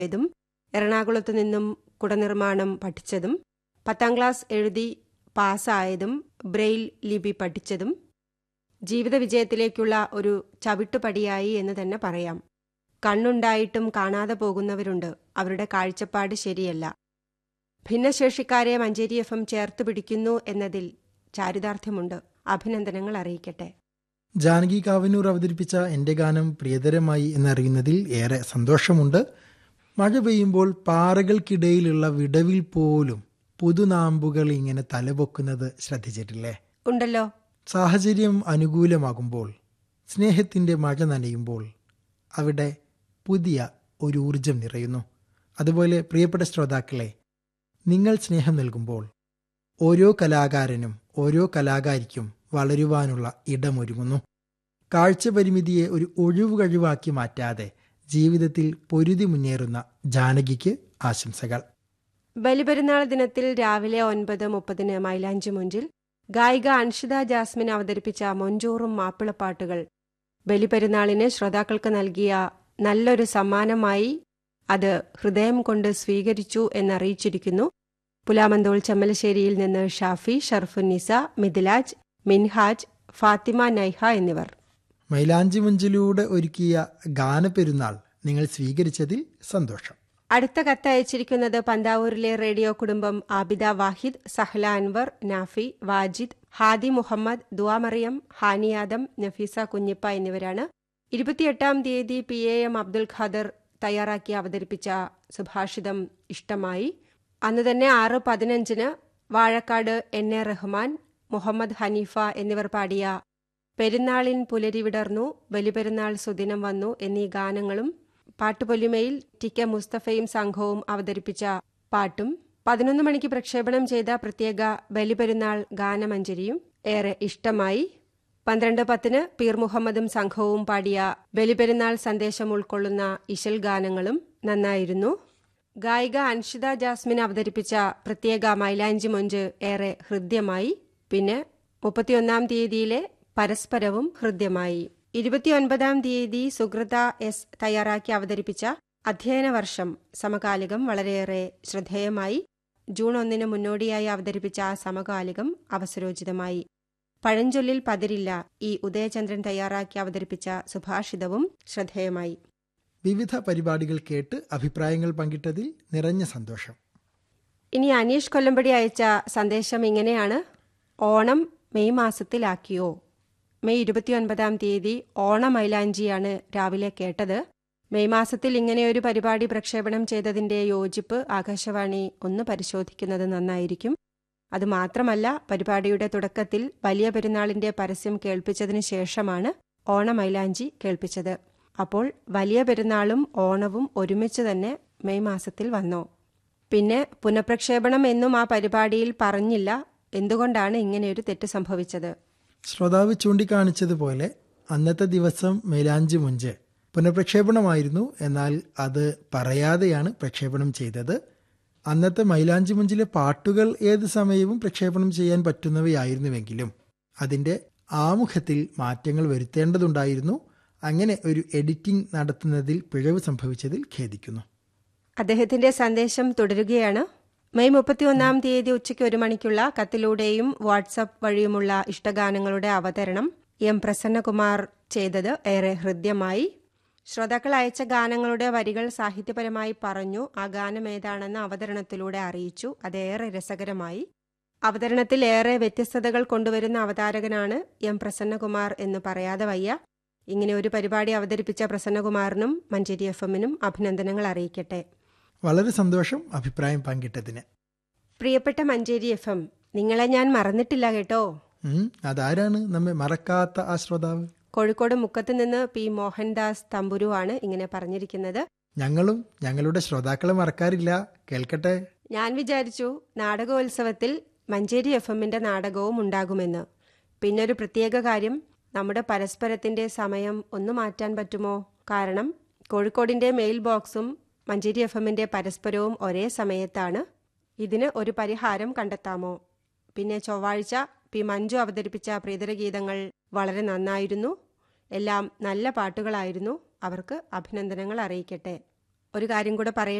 ഇതും എറണാകുളത്തു നിന്നും കുടനിർമ്മാണം പഠിച്ചതും പത്താം ക്ലാസ് എഴുതി പാസ്സായതും ബ്രെയിൽ ലിപി പഠിച്ചതും ജീവിത വിജയത്തിലേക്കുള്ള ഒരു ചവിട്ടുപടിയായി എന്ന് തന്നെ പറയാം കണ്ണുണ്ടായിട്ടും കാണാതെ പോകുന്നവരുണ്ട് അവരുടെ കാഴ്ചപ്പാട് ശരിയല്ല ഭിന്നശേഷിക്കാരെ മഞ്ചേരി എഫ് എം ചേർത്ത് പിടിക്കുന്നു എന്നതിൽ ചാരിതാർത്ഥ്യമുണ്ട് അഭിനന്ദനങ്ങൾ അറിയിക്കട്ടെ ജാനകി കാവനൂർ അവതരിപ്പിച്ച എൻ്റെ ഗാനം പ്രിയതരമായി എന്നറിയുന്നതിൽ ഏറെ സന്തോഷമുണ്ട് മഴ പെയ്യുമ്പോൾ പാറകൾക്കിടയിലുള്ള വിടവിൽ പോലും പുതുനാമ്പുകൾ ഇങ്ങനെ തലപൊക്കുന്നത് ശ്രദ്ധിച്ചിട്ടില്ലേ ഉണ്ടല്ലോ സാഹചര്യം അനുകൂലമാകുമ്പോൾ സ്നേഹത്തിൻ്റെ മഴ നനയുമ്പോൾ അവിടെ പുതിയ ഒരു ഊർജം നിറയുന്നു അതുപോലെ പ്രിയപ്പെട്ട ശ്രോതാക്കളെ നിങ്ങൾ സ്നേഹം നൽകുമ്പോൾ ഓരോ കലാകാരനും ഓരോ കലാകാരിക്കും വളരുവാനുള്ള ഇടമൊരുങ്ങുന്നു കാഴ്ചപരിമിതിയെ ഒരു ഒഴിവ് കഴിവാക്കി മാറ്റാതെ ജീവിതത്തിൽ പൊരുതി മുന്നേറുന്ന ജാനകിക്ക് ആശംസകൾ ബലിപെരുന്നാൾ ദിനത്തിൽ രാവിലെ ഒൻപത് മുപ്പതിന് മൈലാഞ്ചി മുഞ്ചിൽ ഗായിക അൻഷിത ജാസ്മിൻ അവതരിപ്പിച്ച മൊഞ്ചൂറും മാപ്പിളപ്പാട്ടുകൾ ബലിപെരുന്നാളിന് ശ്രോതാക്കൾക്ക് നൽകിയ നല്ലൊരു സമ്മാനമായി അത് ഹൃദയം കൊണ്ട് സ്വീകരിച്ചു എന്നറിയിച്ചിരിക്കുന്നു പുലാമന്തോൾ ചമ്മലശ്ശേരിയിൽ നിന്ന് ഷാഫി ഷർഫുന്നിസ മിഥിലാജ് മിൻഹാജ് ഫാത്തിമ നൈഹ എന്നിവർ മൈലാഞ്ചി മുഞ്ചിലൂടെ ഒരുക്കിയ ഗാനപ്പെരുന്നാൾ നിങ്ങൾ സ്വീകരിച്ചതിൽ സന്തോഷം അടുത്ത കത്ത് അയച്ചിരിക്കുന്നത് പന്താവൂരിലെ റേഡിയോ കുടുംബം ആബിദ വാഹിദ് സഹല അൻവർ നാഫി വാജിദ് ഹാദി മുഹമ്മദ് ദുവാമറിയം ഹാനിയാദം നഫീസ കുഞ്ഞിപ്പ എന്നിവരാണ് ഇരുപത്തിയെട്ടാം തീയതി P A M Abdul Khader തയ്യാറാക്കി അവതരിപ്പിച്ച സുഭാഷിതം ഇഷ്ടമായി അന്ന് തന്നെ ആറ് പതിനഞ്ചിന് വാഴക്കാട് എൻ എ റഹ്മാൻ മുഹമ്മദ് ഹനീഫ എന്നിവർ പാടിയ പെരുന്നാളിൻ പുലരി വിടർന്നു ബലിപെരുന്നാൾ സുദിനം വന്നു എന്നീ ഗാനങ്ങളും പാട്ടുപൊലിമയിൽ ടി കെ മുസ്തഫയും സംഘവും അവതരിപ്പിച്ച പാട്ടും പതിനൊന്ന് മണിക്ക് പ്രക്ഷേപണം ചെയ്ത പ്രത്യേക ബലിപെരുന്നാൾ ഗാനമഞ്ജരിയും ഏറെ ഇഷ്ടമായി പന്ത്രണ്ട് പത്തിന് പീർ മുഹമ്മദും സംഘവും പാടിയ ബലിപെരുന്നാൾ സന്ദേശം ഉൾക്കൊള്ളുന്ന ഇശൽ ഗാനങ്ങളും നന്നായിരുന്നു ഗായിക അൻഷിത ജാസ്മിൻ അവതരിപ്പിച്ച പ്രത്യേക മൈലാഞ്ചി മൊഞ്ച് ഏറെ ഹൃദ്യമായി പിന്നെ മുപ്പത്തിയൊന്നാം തീയതിയിലെ പരസ്പരവും ഹൃദ്യമായി ഇരുപത്തിയൊൻപതാം തീയതി സുഹൃത എസ് തയ്യാറാക്കി അവതരിപ്പിച്ച അധ്യയന വർഷം സമകാലികം വളരെയേറെ ശ്രദ്ധേയമായി ജൂൺ ഒന്നിന് മുന്നോടിയായി അവതരിപ്പിച്ച ആ സമകാലികം അവസരോചിതമായി പഴഞ്ചൊല്ലിൽ പതിരില്ല ഈ ഉദയചന്ദ്രൻ തയ്യാറാക്കി അവതരിപ്പിച്ച സുഭാഷിതവും ശ്രദ്ധേയമായി വിവിധ പരിപാടികൾ കേട്ട് അഭിപ്രായങ്ങൾ പങ്കിട്ടതിൽ നിറഞ്ഞ സന്തോഷം ഇനി അനീഷ് കൊല്ലമ്പടി അയച്ച സന്ദേശം ഇങ്ങനെയാണ് ഓണം മെയ് മാസത്തിലാക്കിയോ മെയ് ഇരുപത്തിയൊൻപതാം തീയതി ഓണമൈലാഞ്ചിയാണ് രാവിലെ കേട്ടത് മെയ് മാസത്തിൽ ഇങ്ങനെയൊരു പരിപാടി പ്രക്ഷേപണം ചെയ്തതിന്റെ യോജിപ്പ് ആകാശവാണി ഒന്ന് പരിശോധിക്കുന്നത് നന്നായിരിക്കും അതുമാത്രമല്ല പരിപാടിയുടെ തുടക്കത്തിൽ വലിയ പെരുന്നാളിന്റെ പരസ്യം കേൾപ്പിച്ചതിന് ശേഷമാണ് ഓണമൈലാഞ്ചി കേൾപ്പിച്ചത് അപ്പോൾ വലിയ പെരുന്നാളും ഓണവും ഒരുമിച്ച് തന്നെ മെയ് മാസത്തിൽ വന്നോ പിന്നെ പുനഃപ്രക്ഷേപണം എന്നും ആ പരിപാടിയിൽ പറഞ്ഞില്ല എന്തുകൊണ്ടാണ് ഇങ്ങനെയൊരു തെറ്റ് സംഭവിച്ചത് ശ്രോതാവ് ചൂണ്ടിക്കാണിച്ചതുപോലെ അന്നത്തെ ദിവസം മേലാഞ്ചി മുഞ്ച് പുനഃപ്രക്ഷേപണമായിരുന്നു എന്നാൽ അത് പറയാതെയാണ് പ്രക്ഷേപണം ചെയ്തത് അന്നത്തെ മൈലാഞ്ചി മുഞ്ചിലെ പാട്ടുകൾ ഏത് സമയവും പ്രക്ഷേപണം ചെയ്യാൻ പറ്റുന്നവയായിരുന്നുവെങ്കിലും അതിൻ്റെ ആമുഖത്തിൽ മാറ്റങ്ങൾ വരുത്തേണ്ടതുണ്ടായിരുന്നു അങ്ങനെ ഒരു എഡിറ്റിംഗ് നടത്തുന്നതിൽ പിഴവ് സംഭവിച്ചതിൽ ഖേദിക്കുന്നു അദ്ദേഹത്തിന്റെ സന്ദേശം തുടരുകയാണ് മെയ് മുപ്പത്തിയൊന്നാം തീയതി ഉച്ചയ്ക്ക് ഒരു മണിക്കുള്ള കത്തിലൂടെയും വാട്സപ്പ് വഴിയുമുള്ള ഇഷ്ടഗാനങ്ങളുടെ അവതരണം എം പ്രസന്നകുമാർ ചെയ്തത് ഏറെ ഹൃദ്യമായി ശ്രോതാക്കൾ അയച്ച ഗാനങ്ങളുടെ വരികൾ സാഹിത്യപരമായി പറഞ്ഞു ആ ഗാനം ഏതാണെന്ന് അവതരണത്തിലൂടെ അറിയിച്ചു അതേറെ രസകരമായി അവതരണത്തിൽ ഏറെ വ്യത്യസ്തതകൾ കൊണ്ടുവരുന്ന അവതാരകനാണ് എം പ്രസന്നകുമാർ എന്ന് പറയാതെ വയ്യ ഇങ്ങനെ ഒരു പരിപാടി അവതരിപ്പിച്ച പ്രസന്നകുമാറിനും മഞ്ചേരി എഫ് എമ്മിനും അഭിനന്ദനങ്ങൾ അറിയിക്കട്ടെ വളരെ സന്തോഷം അഭിപ്രായം പങ്കിട്ടതിന് പ്രിയപ്പെട്ട മഞ്ചേരി എഫ് എം നിങ്ങളെ ഞാൻ മറന്നിട്ടില്ല കേട്ടോ ഉം, അതാരാണ് നമ്മെ മറക്കാത്ത ആ ശ്രോതാവ് കോഴിക്കോട് മുക്കത്ത് നിന്ന് പി മോഹൻദാസ് തമ്പുരുവാണ് ഇങ്ങനെ പറഞ്ഞിരിക്കുന്നത് ഞങ്ങളും ഞങ്ങളുടെ ശ്രോതാക്കളെ മറക്കാറില്ല കേൾക്കട്ടെ ഞാൻ വിചാരിച്ചു നാടകോത്സവത്തിൽ മഞ്ചേരി എഫ് എമ്മിന്റെ നാടകവും ഉണ്ടാകുമെന്ന് പിന്നൊരു പ്രത്യേക കാര്യം നമ്മുടെ പരസ്പരത്തിന്റെ സമയം ഒന്ന് മാറ്റാൻ പറ്റുമോ കാരണം കോഴിക്കോടിന്റെ മെയിൽ ബോക്സും മഞ്ചേരി എഫ് എമ്മിന്റെ പരസ്പരവും ഒരേ സമയത്താണ് ഇതിന് ഒരു പരിഹാരം കണ്ടെത്താമോ പിന്നെ ചൊവ്വാഴ്ച പി മഞ്ജു അവതരിപ്പിച്ച പ്രീതരഗീതങ്ങൾ വളരെ നന്നായിരുന്നു എല്ലാം നല്ല പാട്ടുകളായിരുന്നു അവർക്ക് അഭിനന്ദനങ്ങൾ അറിയിക്കട്ടെ ഒരു കാര്യം കൂടെ പറയട്ടെ